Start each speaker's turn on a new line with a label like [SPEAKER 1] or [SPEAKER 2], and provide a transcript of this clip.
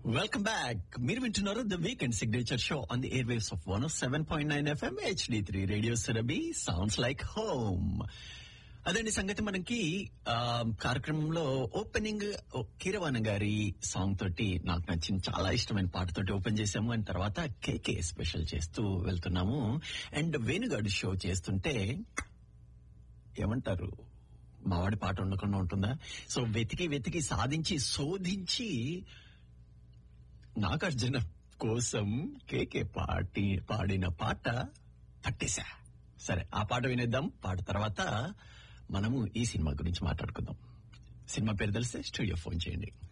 [SPEAKER 1] welcome back మీరు వింటున్నారు the weekend signature show on the air waves of one seven point nine FM HD three radio సెరబి sounds like home అదండి సంగతి మనకి ఆ, కార్యక్రమంలో ఓపెనింగ్ కీరవాణి గారి సాంగ్ తోటి నాకు నచ్చిన చాలా ఇష్టమైన పాటతోటి ఓపెన్ చేసాము అండ్ తర్వాత కేకే స్పెషల్ చేస్తూ వెళ్తున్నాము అండ్ వేణుగాడు షో చేస్తుంటే ఏమంటారు మావాడి పాట ఉండకుండా ఉంటుందా సో వెతికి వెతికి సాధించి శోధించి నాగార్జున కోసం కేకే పాటి పాడిన పాట పట్టేశా సరే ఆ పాట వినేద్దాం పాట తర్వాత మనము ఈ సినిమా గురించి మాట్లాడుకుందాం సినిమా పేరు తెలిస్తే స్టూడియో ఫోన్ చేయండి